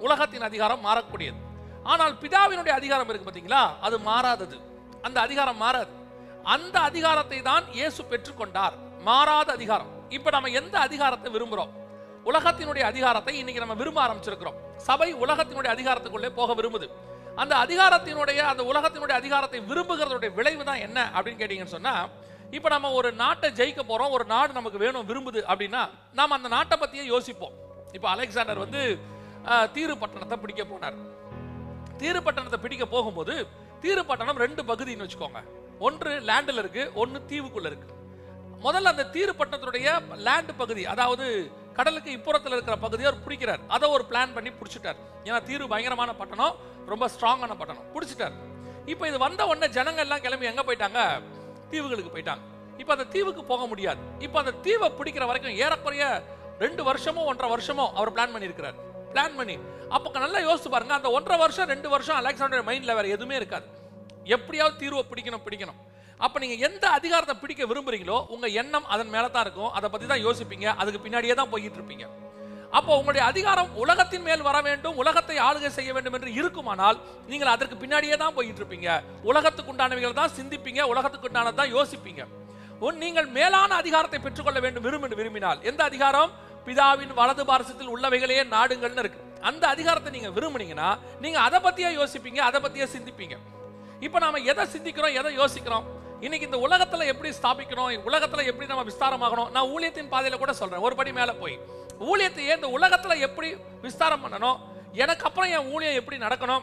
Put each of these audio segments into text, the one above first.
உலகத்தின் அதிகாரம் மாறக்கூடியது ஆனால் பிதாவினுடைய அதிகாரம் இருக்கு பாத்தீங்களா அது மாறாதது அந்த அதிகாரம் மாறாது அந்த அதிகாரத்தை தான் இயேசு பெற்றுக்கொண்டார் மாறாத அதிகாரம் இப்ப நம்ம எந்த அதிகாரத்தை விரும்புறோம் உலகத்தினுடைய அதிகாரத்தை இன்னைக்கு நம்ம விரும்ப ஆரம்பிச்சிருக்கிறோம் சபை உலகத்தினுடைய அதிகாரத்துக்குள்ளே போக விரும்புது அந்த அதிகாரத்தினுடைய அந்த உலகத்தினுடைய அதிகாரத்தை விரும்புகிறதுடைய விளைவு தான் என்ன அப்படின்னு கேட்டீங்கன்னு சொன்னா இப்ப நம்ம ஒரு நாட்டை ஜெயிக்க போறோம் ஒரு நாடு நமக்கு வேணும் விரும்புது அப்படின்னா நாம அந்த நாட்டை பத்தியே யோசிப்போம் இப்ப அலெக்சாண்டர் வந்து அஹ், தீரு பட்டணத்தை பிடிக்க போனார் தீரு பட்டணத்தை பிடிக்க போகும்போது தீரு பட்டணம் ரெண்டு பகுதின்னு வச்சுக்கோங்க ஒன்று லேண்டில் இருக்கு ஒன்று தீவுக்குள்ள இருக்கு முதல்ல அந்த தீரு பட்டணத்துடைய லேண்ட் பகுதி அதாவது கடலுக்கு இப்புறத்தில் இருக்கிற பகுதியை அவர் பிடிக்கிறார் அதை ஒரு பிளான் பண்ணி பிடிச்சிட்டார் ஏன்னா தீரு பயங்கரமான பட்டணம் ரொம்ப ஸ்ட்ராங்கான பட்டணம் பிடிச்சிட்டார் இப்போ இது வந்த உடனே ஜனங்க எல்லாம் கிளம்பி எங்க போயிட்டாங்க தீவுகளுக்கு போயிட்டாங்க இப்போ அந்த தீவுக்கு போக முடியாது இப்போ அந்த தீவை பிடிக்கிற வரைக்கும் ஏறக்குறைய ரெண்டு வருஷமோ ஒன்றரை வருஷமோ அவர் பிளான் பண்ணியிருக்கிறார் பிளான் பண்ணி அப்போ நல்லா யோசிச்சு பாருங்க அந்த ஒன்றரை வருஷம் ரெண்டு வருஷம் அலெக்சாண்டர் மைண்ட்ல வேற எதுவுமே இருக்காது எப்படியாவது தீர்வை பிடிக்கணும் பிடிக்கணும் அப்ப நீங்க எந்த அதிகாரத்தை பிடிக்க விரும்புறீங்களோ உங்க எண்ணம் அதன் மேல தான் இருக்கும் அதை பத்தி தான் யோசிப்பீங்க அதுக்கு பின்னாடியே தான் போயிட்டு இருப்பீங்க அப்போ உங்களுடைய அதிகாரம் உலகத்தின் மேல் வர வேண்டும் உலகத்தை ஆளுகை செய்ய வேண்டும் என்று இருக்குமானால் நீங்கள் அதற்கு பின்னாடியே தான் போயிட்டு இருப்பீங்க உலகத்துக்கு உண்டானவைகள் தான் சிந்திப்பீங்க உலகத்துக்கு உண்டானது தான் யோசிப்பீங்க உன் நீங்கள் மேலான அதிகாரத்தை பெற்றுக்கொள்ள வேண்டும் விரும்பி விரும்பினால் எந்த அதிகாரம் பிதாவின் வலது பாரசத்தில் உள்ளவைகளே நாடுங்கள்னு இருக்கு அந்த அதிகாரத்தை நீங்க விரும்புனீங்கன்னா நீங்க அதை பத்தியே யோசிப்பீங்க அதை பத்தியே சிந்திப்பீங்க இப்போ நாம எதை சிந்திக்கிறோம் எதை யோசிக்கிறோம் இன்னைக்கு இந்த உலகத்துல எப்படி ஸ்தாபிக்கணும் உலகத்துல எப்படி நம்ம விஸ்தாரமாகணும் நான் ஊழியத்தின் பாதையில கூட சொல்றேன் ஒரு படி மேல போய் ஊழியத்தையே இந்த உலகத்துல எப்படி விஸ்தாரம் பண்ணணும் எனக்கு அப்புறம் என் ஊழியம் எப்படி நடக்கணும்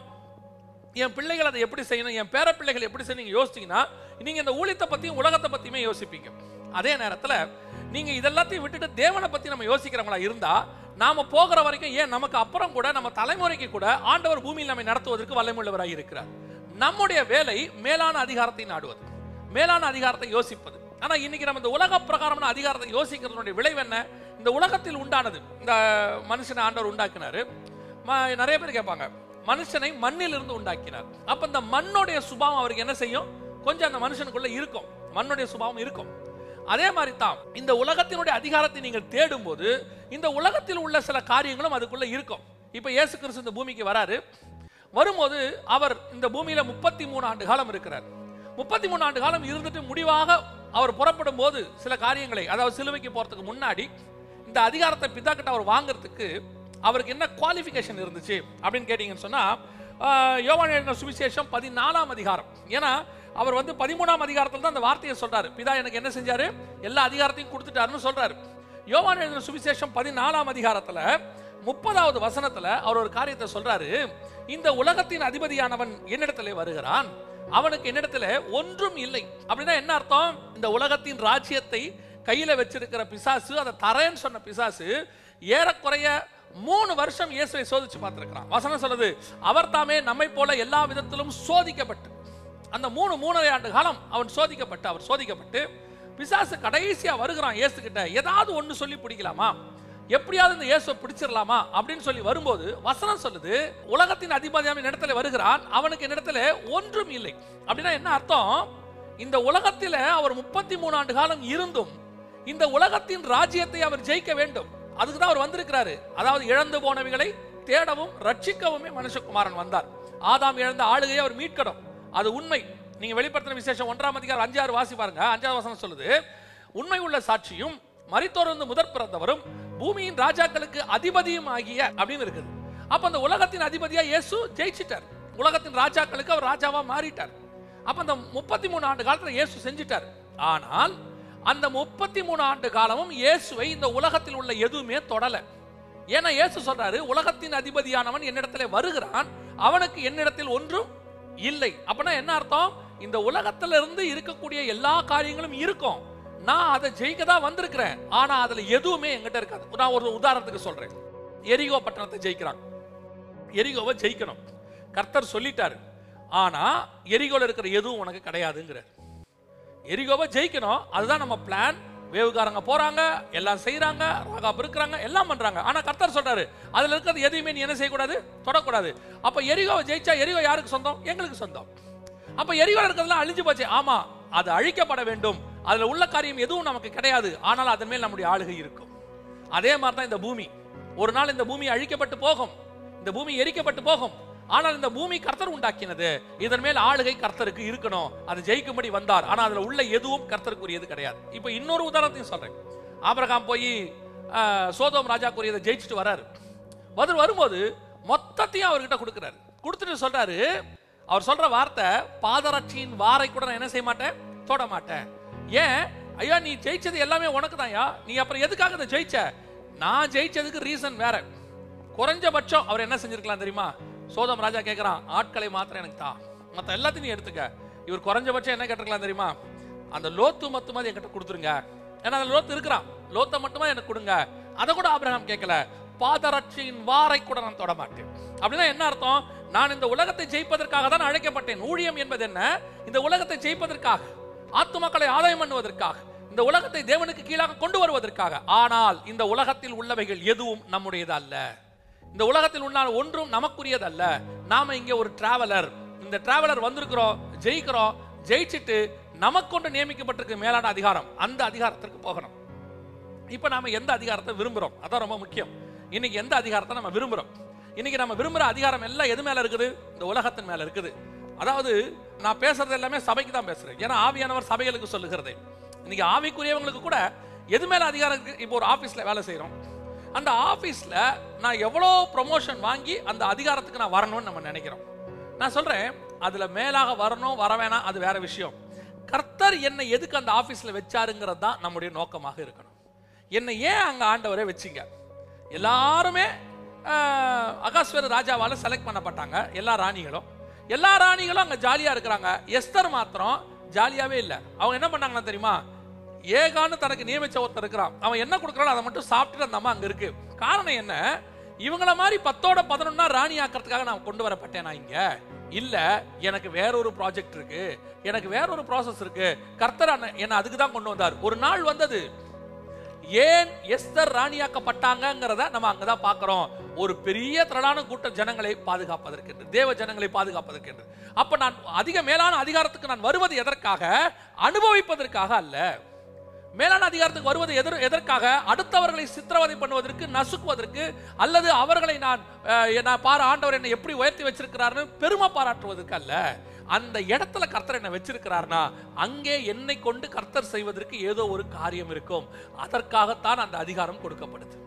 என் பிள்ளைகள் அதை எப்படி செய்யணும் என் பேர பிள்ளைகள் எப்படி செய்யணும் நீங்க யோசிச்சீங்கன்னா நீங்க இந்த ஊழியத்தை பத்தியும் உலகத்தை பத்தியுமே யோசிப்பீங்க அதே நேரத்துல நீங்க இதெல்லாத்தையும் விட்டுட்டு தேவனை பத்தி நம்ம யோசிக்கிறவங்களா இருந்தா நாம போகிற வரைக்கும் ஏன் நமக்கு அப்புறம் கூட நம்ம தலைமுறைக்கு கூட ஆண்டவர் பூமியில் நம்மை நடத்துவதற்கு வல்லமுள்ளவராக இருக்கிறார் நம்முடைய வேலை மேலான அதிகாரத்தை நாடுவது மேலான அதிகாரத்தை யோசிப்பது ஆனா இன்னைக்கு நம்ம இந்த உலக பிரகாரமான அதிகாரத்தை யோசிக்கிறதுடைய விளைவு என்ன இந்த உலகத்தில் உண்டானது இந்த மனுஷனை ஆண்டவர் உண்டாக்கினாரு ம- நிறைய பேர் கேட்பாங்க மனுஷனை மண்ணிலிருந்து உண்டாக்கினார் அப்ப இந்த மண்ணுடைய சுபாவம் அவருக்கு என்ன செய்யும் கொஞ்சம் அந்த மனுஷனுக்குள்ள இருக்கும் மண்ணுடைய சுபாவம் இருக்கும் அதே மாதிரி தான் இந்த உலகத்தினுடைய அதிகாரத்தை நீங்கள் தேடும்போது இந்த உலகத்தில் உள்ள சில காரியங்களும் அதுக்குள்ள இருக்கும் இப்ப இயேசு கிறிஸ்து இந்த பூமிக்கு வராரு வரும்போது அவர் இந்த பூமியில முப்பத்தி மூணு ஆண்டு காலம் இருக்கிறார் முப்பத்தி மூணு ஆண்டு காலம் இருந்துட்டு முடிவாக அவர் புறப்படும் போது சில காரியங்களை அதாவது சிலுவைக்கு போறதுக்கு முன்னாடி இந்த அதிகாரத்தை பிதா கிட்ட அவர் வாங்குறதுக்கு அவருக்கு என்ன குவாலிஃபிகேஷன் இருந்துச்சு அப்படின்னு கேட்டீங்கன்னு சொன்னா ஆஹ், யோவான் எழுதின சுவிசேஷம் பதினாலாம் அதிகாரம் ஏன்னா அவர் வந்து பதிமூணாம் அதிகாரத்தில் தான் அந்த வார்த்தையை சொல்றாரு பிதா எனக்கு என்ன செஞ்சாரு எல்லா அதிகாரத்தையும் கொடுத்துட்டாருன்னு சொல்றாரு யோவான் எழுதின சுவிசேஷம் பதினாலாம் அதிகாரத்துல முப்பதாவது வசனத்துல அவர் ஒரு காரியத்தை சொல்றாரு இந்த உலகத்தின் அதிபதியானவன் என்னிடத்திலே வருகிறான் அவனுக்கு என்னிடத்துல ஒன்றும் இல்லை அப்படின்னா என்ன அர்த்தம் இந்த உலகத்தின் ராஜ்யத்தை கையில வச்சிருக்கிற பிசாசு அதை தரேன்னு சொன்ன பிசாசு ஏறக்குறைய மூணு வருஷம் இயேசுவை சோதிச்சு பார்த்திருக்கிறான் வசனம் சொல்லுது அவர் தாமே நம்மை போல எல்லா விதத்திலும் சோதிக்கப்பட்டு அந்த மூணு மூணரை ஆண்டு காலம் அவன் சோதிக்கப்பட்டு அவர் சோதிக்கப்பட்டு பிசாசு கடைசியா வருகிறான் இயேசு கிட்ட ஏதாவது ஒண்ணு சொல்லி பிடிக்கலாமா எப்படியாவது இந்த இயேசுவை பிடிச்சிடலாமா அப்படின்னு சொல்லி வரும்போது வசனம் சொல்லுது உலகத்தின் அதிபதியான இடத்துல வருகிறான் அவனுக்கு என்னிடத்துல ஒன்றும் இல்லை அப்படின்னா என்ன அர்த்தம் இந்த உலகத்தில அவர் முப்பத்தி மூணு ஆண்டு காலம் இருந்தும் இந்த உலகத்தின் ராஜ்யத்தை அவர் ஜெயிக்க வேண்டும் அதுக்கு தான் அவர் வந்திருக்கிறாரு அதாவது இழந்து போனவைகளை தேடவும் ரட்சிக்கவுமே மனுஷகுமாரன் வந்தார் ஆதாம் இழந்த ஆளுகையை அவர் மீட்கணும் அது உண்மை நீங்க வெளிப்படுத்தின விசேஷம் ஒன்றாம் அதிகாரம் அஞ்சாறு வாசி பாருங்க அஞ்சாவது வசனம் சொல்லுது உண்மை உள்ள சாட்சியும் மரித்தோர்ந்து முதற் பிறந்தவரும் பூமியின் ராஜாக்களுக்கு அதிபதியும் ஆகிய அப்படின்னு இருக்குது அப்ப அந்த உலகத்தின் அதிபதியா இயேசு ஜெயிச்சிட்டார் உலகத்தின் ராஜாக்களுக்கு அவர் ராஜாவா மாறிட்டார் அப்ப அந்த முப்பத்தி மூணு ஆண்டு காலத்துல இயேசு செஞ்சிட்டார் ஆனால் அந்த முப்பத்தி மூணு ஆண்டு காலமும் இயேசுவை இந்த உலகத்தில் உள்ள எதுவுமே தொடல ஏன்னா இயேசு சொல்றாரு உலகத்தின் அதிபதியானவன் என்னிடத்துல வருகிறான் அவனுக்கு என்னிடத்தில் ஒன்றும் இல்லை அப்பனா என்ன அர்த்தம் இந்த உலகத்துல இருந்து இருக்கக்கூடிய எல்லா காரியங்களும் இருக்கும் நான் அதை ஜெயிக்க தான் வந்திருக்கிறேன் ஆனா அதுல எதுவுமே என்கிட்ட இருக்காது நான் ஒரு உதாரணத்துக்கு சொல்றேன் எரிகோ பட்டணத்தை ஜெயிக்கிறாங்க எரிகோவை ஜெயிக்கணும் கர்த்தர் சொல்லிட்டாரு ஆனா எரிகோல இருக்கிற எதுவும் உனக்கு கிடையாதுங்கிறார் எரிகோவை ஜெயிக்கணும் அதுதான் நம்ம பிளான் வேவுகாரங்க போறாங்க எல்லாம் செய்றாங்க ராகாப் இருக்கிறாங்க எல்லாம் பண்றாங்க ஆனா கர்த்தர் சொல்றாரு அதுல இருக்கிறது எதையுமே நீ என்ன செய்யக்கூடாது தொடக்கூடாது அப்ப எரிகோவை ஜெயிச்சா எரிகோ யாருக்கு சொந்தம் எங்களுக்கு சொந்தம் அப்ப எரிகோல இருக்கிறதெல்லாம் அழிஞ்சு போச்சு ஆமா அது அழிக்கப்பட வேண்டும் அதுல உள்ள காரியம் எதுவும் நமக்கு கிடையாது ஆனால் அதன் மேல் நம்முடைய ஆளுகை இருக்கும் அதே மாதிரி தான் இந்த பூமி ஒரு நாள் இந்த பூமி அழிக்கப்பட்டு போகும் இந்த இந்த பூமி எரிக்கப்பட்டு போகும் ஆனால் இந்த பூமி கர்த்தர் உண்டாக்கினது இதன் மேல் ஆளுகை கர்த்தருக்கு இருக்கணும் அது ஜெயிக்கும்படி வந்தார் ஆனா அதுல உள்ள எதுவும் கர்த்தருக்குரியது கிடையாது இப்போ இன்னொரு உதாரணத்தையும் சொல்றேன் ஆபிரகாம் போய் சோதோம் ராஜாக்குரியதை ஜெயிச்சுட்டு வராரு வந்து வரும்போது மொத்தத்தையும் அவர்கிட்ட கொடுக்குறாரு கொடுத்துட்டு சொல்றாரு அவர் சொல்ற வார்த்தை பாதரட்சியின் வாரை கூட நான் என்ன செய்ய மாட்டேன் தொட மாட்டேன் ஏன் ஐயா நீ ஜெயிச்சது எல்லாமே உனக்கு தான்யா நீ அப்புறம் எதுக்காக இதை ஜெயிச்ச நான் ஜெயிச்சதுக்கு ரீசன் வேற குறைஞ்சபட்சம் அவர் என்ன செஞ்சிருக்கலாம் தெரியுமா சோதம் ராஜா கேட்கறான் ஆட்களை மாத்திரம் எனக்கு தான் மத்த எல்லாத்தையும் நீ எடுத்துக்க இவர் குறைஞ்சபட்சம் என்ன கேட்டிருக்கலாம் தெரியுமா அந்த லோத்து மொத்தமா என்கிட்ட கொடுத்துருங்க ஏன்னா அந்த லோத்து இருக்கிறான் லோத்தை மட்டுமா எனக்கு கொடுங்க அதை கூட ஆபிரகாம் கேட்கல பாதரட்சியின் வாரை கூட நான் தொட மாட்டேன் அப்படின்னா என்ன அர்த்தம் நான் இந்த உலகத்தை ஜெயிப்பதற்காக தான் அழைக்கப்பட்டேன் ஊழியம் என்பது என்ன இந்த உலகத்தை ஜெயிப்பதற்காக ஆத்துமக்களை ஆதாயம் பண்ணுவதற்காக இந்த உலகத்தை தேவனுக்கு கீழாக கொண்டு வருவதற்காக ஆனால் இந்த உலகத்தில் உள்ளவைகள் எதுவும் நம்முடையது அல்ல இந்த உலகத்தில் உள்ள ஒன்றும் நமக்குரியது அல்ல நாம இங்க ஒரு டிராவலர் இந்த டிராவலர் வந்திருக்கிறோம் ஜெயிக்கிறோம் ஜெயிச்சிட்டு நமக்கொண்டு நியமிக்கப்பட்டிருக்க மேலான அதிகாரம் அந்த அதிகாரத்திற்கு போகணும் இப்ப நாம எந்த அதிகாரத்தை விரும்புறோம் அதான் ரொம்ப முக்கியம் இன்னைக்கு எந்த அதிகாரத்தை நம்ம விரும்புறோம் இன்னைக்கு நம்ம விரும்புற அதிகாரம் எல்லாம் எது மேல இருக்குது இந்த உலகத்தின் மேல இருக்குது அதாவது நான் பேசுறது எல்லாமே சபைக்கு தான் பேசுறேன் ஏன்னா ஆவியானவர் சபைகளுக்கு சொல்லுகிறது இன்னைக்கு ஆவிக்குரியவங்களுக்கு கூட எது மேல அதிகாரம் இருக்கு இப்போ ஒரு ஆபீஸ்ல வேலை செய்றோம் அந்த ஆபீஸ்ல நான் எவ்வளோ ப்ரொமோஷன் வாங்கி அந்த அதிகாரத்துக்கு நான் வரணும்னு நம்ம நினைக்கிறோம் நான் சொல்றேன் அதுல மேலாக வரணும் வர வேணாம் அது வேற விஷயம் கர்த்தர் என்னை எதுக்கு அந்த ஆபீஸ்ல வச்சாருங்கிறது தான் நம்முடைய நோக்கமாக இருக்கணும் என்னை ஏன் அங்க ஆண்டவரே வச்சிங்க எல்லாருமே ஆஹ், அகாஸ்வர ராஜாவால செலக்ட் பண்ணப்பட்டாங்க எல்லா ராணிகளும் எல்லா ராணிகளும் அங்க ஜாலியா இருக்கிறாங்க எஸ்தர் மாத்திரம் ஜாலியாவே இல்லை அவங்க என்ன பண்ணாங்கன்னா தெரியுமா ஏகான்னு தனக்கு நியமிச்ச ஒருத்தர் இருக்கிறான் அவன் என்ன கொடுக்குறானோ அதை மட்டும் சாப்பிட்டுட்டு அந்த அம்மா அங்க இருக்கு காரணம் என்ன இவங்கள மாதிரி பத்தோட பதினொன்னா ராணி ஆக்கிறதுக்காக நான் கொண்டு வரப்பட்டேன் நான் இங்க இல்ல எனக்கு வேற ஒரு ப்ராஜெக்ட் இருக்கு எனக்கு வேற ஒரு ப்ராசஸ் இருக்கு கர்த்தர் அண்ண- என்னை அதுக்கு தான் கொண்டு வந்தார் ஒரு நாள் வந்தது ஏன் எஸ்தர் ராணியாக்கப்பட்டாங்கங்கிறத நம்ம அங்கதான் பார்க்கிறோம் ஒரு பெரிய திரளான கூட்ட ஜனங்களை பாதுகாப்பதற்கு என்று, தேவ ஜனங்களை பாதுகாப்பதற்கு என்று. அப்ப நான் அதிக மேலான அதிகாரத்துக்கு நான் வருவது எதற்காக அனுபவிப்பதற்காக அல்ல மேலான அதிகாரத்துக்கு வருவது எதர் எதற்காக அடுத்தவர்களை சித்திரவதை பண்ணுவதற்கு நசுக்குவதற்கு அல்லது அவர்களை நான் அஹ், நான் பாரு ஆண்டவர் என்னை எப்படி உயர்த்தி வச்சிருக்கிறாருன்னு பெருமை பாராட்டுவதற்கு அல்ல அந்த இடத்துல கர்த்தர் என்ன வச்சிருக்கிறார்னா அங்கே என்னை கொண்டு கர்த்தர் செய்வதற்கு ஏதோ ஒரு காரியம் இருக்கும் அதற்காகத்தான் அந்த அதிகாரம் கொடுக்கப்படுது